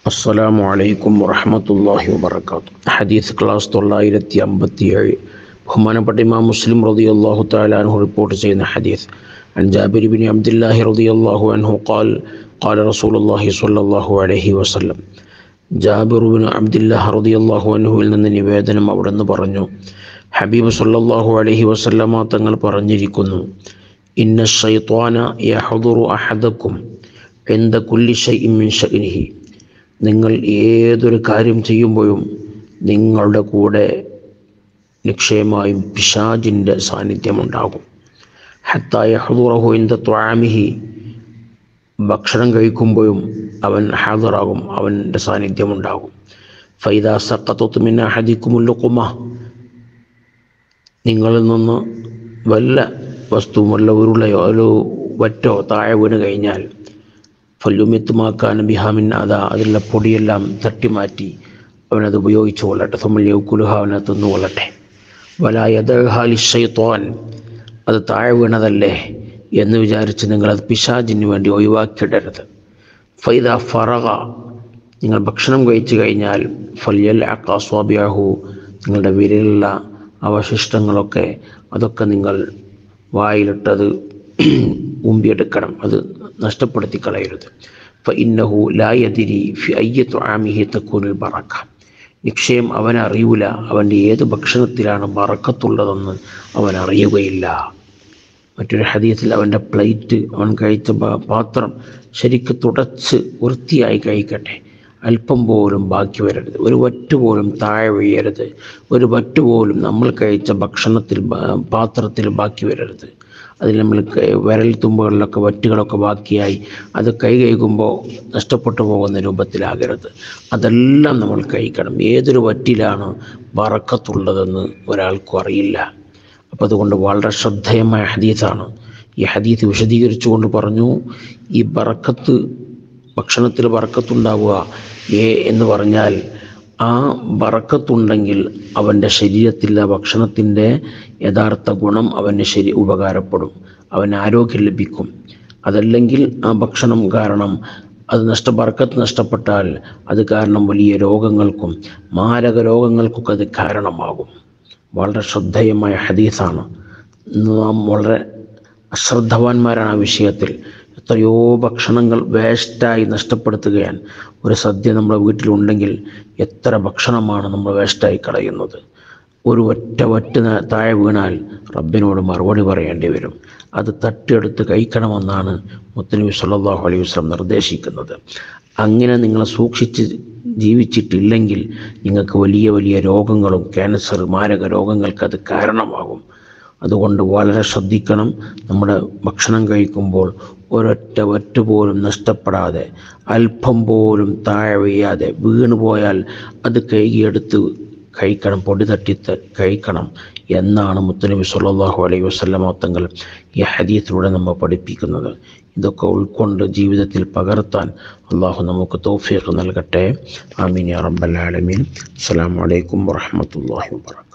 അസ്സലാമു അലൈക്കും വറഹമത്തല്ലാഹി വബർക്കാത്തു ഹദീസ് ക്ലാസ് തൊള്ളായിരത്തി അമ്പത്തി ഏഴ് ബഹുമാനപ്പെട്ട ഇമാം മുസ്ലിം റതി അള്ളാഹു താലാൻഹു റിപ്പോർട്ട് ചെയ്യുന്ന ഹദീസ് عن جابر بن عبد الله رضي الله عنه قال قال رسول الله صلى الله عليه وسلم ജാബിർ ബിൻ അബ്ദുല്ലാഹ് റളിയല്ലാഹു അൻഹുവിൽ നിന്ന് നിവേദനം അവിടുന്ന് പറഞ്ഞു ഹബീബ് സല്ലല്ലാഹു അലൈഹി വസല്ലമ തങ്ങൾ പറഞ്ഞിരിക്കുന്നു ഇന്ന ഷൈത്വാന യഹ്ദുറു അഹദക്കും എന്ത കുല്ലി ഷൈഇൻ മിൻ ഷഅനിഹി നിങ്ങൾ ഏതൊരു കാര്യം ചെയ്യുമ്പോഴും നിങ്ങളുടെ കൂടെ നിക്ഷയമായും പിശാജിൻ്റെ സാന്നിധ്യമുണ്ടാകും ഹത്തായ ഹദുറഹു ഇന്ത ത്വാമിഹി ഭക്ഷണം കഴിക്കുമ്പോഴും അവൻ ഹാദറാകും അവൻ്റെ സാന്നിധ്യമുണ്ടാകും ഫൈദ സക്കത്തൊത്തുമിന്ന ഹദിക്കുമുല്ലുക്കുമ നിങ്ങളിൽ നിന്ന് വല്ല വസ്തുവും വല്ല ഉരുളയോ ഒരു വറ്റോ താഴെ വീണ് കഴിഞ്ഞാൽ ഫല്ലുമിത്തുമാക്കാൻ ബിഹാമിൻ അതാ അതിലുള്ള പൊടിയെല്ലാം തട്ടിമാറ്റി അവനത് ഉപയോഗിച്ചു കൊള്ളട്ടെ തുമ്മൽ കുലുഹ അവനെ തിന്നുകൊള്ളട്ടെ വലായദഹാലി ഷൈത്തോൻ അത് താഴെ വീണതല്ലേ എന്ന് വിചാരിച്ച് നിങ്ങളത് പിശാജിന് വേണ്ടി ഒഴിവാക്കിയിടരുത് ഫൈദ ഫറക നിങ്ങൾ ഭക്ഷണം കഴിച്ചു കഴിഞ്ഞാൽ ഫല്യൽ അക്കാസ്വാബിയാഹു നിങ്ങളുടെ വിരലുള്ള അവശിഷ്ടങ്ങളൊക്കെ അതൊക്കെ നിങ്ങൾ വായിലിട്ടത് ഉമ്പിയെടുക്കണം അത് നഷ്ടപ്പെടുത്തി കളയരുത് ഫ ഇന്നഹു ലായതിരി ഫി അയ്യത്തു ആമിഹി തക്കൂനിൽ ബറക്ക നിക്ഷയം അവൻ അറിയൂല അവൻ്റെ ഏത് ഭക്ഷണത്തിലാണ് ബറക്കത്തുള്ളതെന്ന് അവൻ അറിയുകയില്ല മറ്റൊരു ഹദീസിൽ അവൻ്റെ പ്ലേറ്റ് അവൻ കഴിച്ച പാത്രം ശരിക്ക് തുടച്ച് വൃത്തിയായി കഴിക്കട്ടെ അല്പം പോലും ബാക്കി വരരുത് ഒരു വറ്റ് പോലും താഴെ വീഴരുത് ഒരു വറ്റ് പോലും നമ്മൾ കഴിച്ച ഭക്ഷണത്തിൽ പാത്രത്തിൽ ബാക്കി വരരുത് അതിൽ നമ്മൾ വിരൽ തുമ്പുകളിലൊക്കെ വറ്റുകളൊക്കെ ബാക്കിയായി അത് കൈ കഴിക്കുമ്പോൾ നഷ്ടപ്പെട്ടു പോകുന്ന രൂപത്തിലാകരുത് അതെല്ലാം നമ്മൾ കഴിക്കണം ഏതൊരു വറ്റിലാണ് വറക്കത്തുള്ളതെന്ന് ഒരാൾക്കും അറിയില്ല അപ്പോൾ അതുകൊണ്ട് വളരെ ശ്രദ്ധേയമായ ഹദീസാണ് ഈ ഹദീസ് വിശദീകരിച്ചുകൊണ്ട് പറഞ്ഞു ഈ ബറക്കത്ത് ഭക്ഷണത്തിൽ ബറക്കത്തുണ്ടാവുക ഏ എന്ന് പറഞ്ഞാൽ ആ ബറക്കത്തുണ്ടെങ്കിൽ അവൻ്റെ ശരീരത്തിൽ ആ ഭക്ഷണത്തിൻ്റെ യഥാർത്ഥ ഗുണം അവന് ശരി ഉപകാരപ്പെടും അവന് ആരോഗ്യം ലഭിക്കും അതല്ലെങ്കിൽ ആ ഭക്ഷണം കാരണം അത് നഷ്ട ബർക്കത്ത് നഷ്ടപ്പെട്ടാൽ അത് കാരണം വലിയ രോഗങ്ങൾക്കും മാരക രോഗങ്ങൾക്കൊക്കെ അത് കാരണമാകും വളരെ ശ്രദ്ധേയമായ ഹദീസാണ് നാം വളരെ അശ്രദ്ധവാന്മാരാണ് ആ വിഷയത്തിൽ എത്രയോ ഭക്ഷണങ്ങൾ വേസ്റ്റായി നഷ്ടപ്പെടുത്തുകയാണ് ഒരു സദ്യ നമ്മുടെ വീട്ടിലുണ്ടെങ്കിൽ എത്ര ഭക്ഷണമാണ് നമ്മൾ വേസ്റ്റായി കളയുന്നത് ഒരു ഒറ്റ ഒറ്റ താഴെ വീണാൽ റബ്ബിനോട് മറുപടി പറയേണ്ടി വരും അത് തട്ടിയെടുത്ത് കഴിക്കണമെന്നാണ് മുത്തനബി സല്ലാഹു അലൈഹി വസ്ലം നിർദ്ദേശിക്കുന്നത് അങ്ങനെ നിങ്ങൾ സൂക്ഷിച്ച് ജീവിച്ചിട്ടില്ലെങ്കിൽ നിങ്ങൾക്ക് വലിയ വലിയ രോഗങ്ങളും ക്യാൻസർ മാരക രോഗങ്ങൾക്ക് അത് കാരണമാകും അതുകൊണ്ട് വളരെ ശ്രദ്ധിക്കണം നമ്മുടെ ഭക്ഷണം കഴിക്കുമ്പോൾ ഒരൊറ്റ ഒറ്റ പോലും നഷ്ടപ്പെടാതെ അല്പം പോലും താഴെ വീഴാതെ വീണ് പോയാൽ അത് കഴുകിയെടുത്ത് കഴിക്കണം പൊടി തട്ടി കഴിക്കണം എന്നാണ് മുത്തനബി സല്ലാഹു അലൈഹി വസ്ലമ തങ്ങൾ ഈ ഹദീത്തിലൂടെ നമ്മൾ പഠിപ്പിക്കുന്നത് ഇതൊക്കെ ഉൾക്കൊണ്ട് ജീവിതത്തിൽ പകർത്താൻ അള്ളാഹു നമുക്ക് തോഫീഖ് നൽകട്ടെ ആമീൻ യാ റബ്ബൽ ആലമീൻ അസ്സലാമു അലൈക്കും വറഹ്മത്തുള്ളാഹി വബറകാതുഹു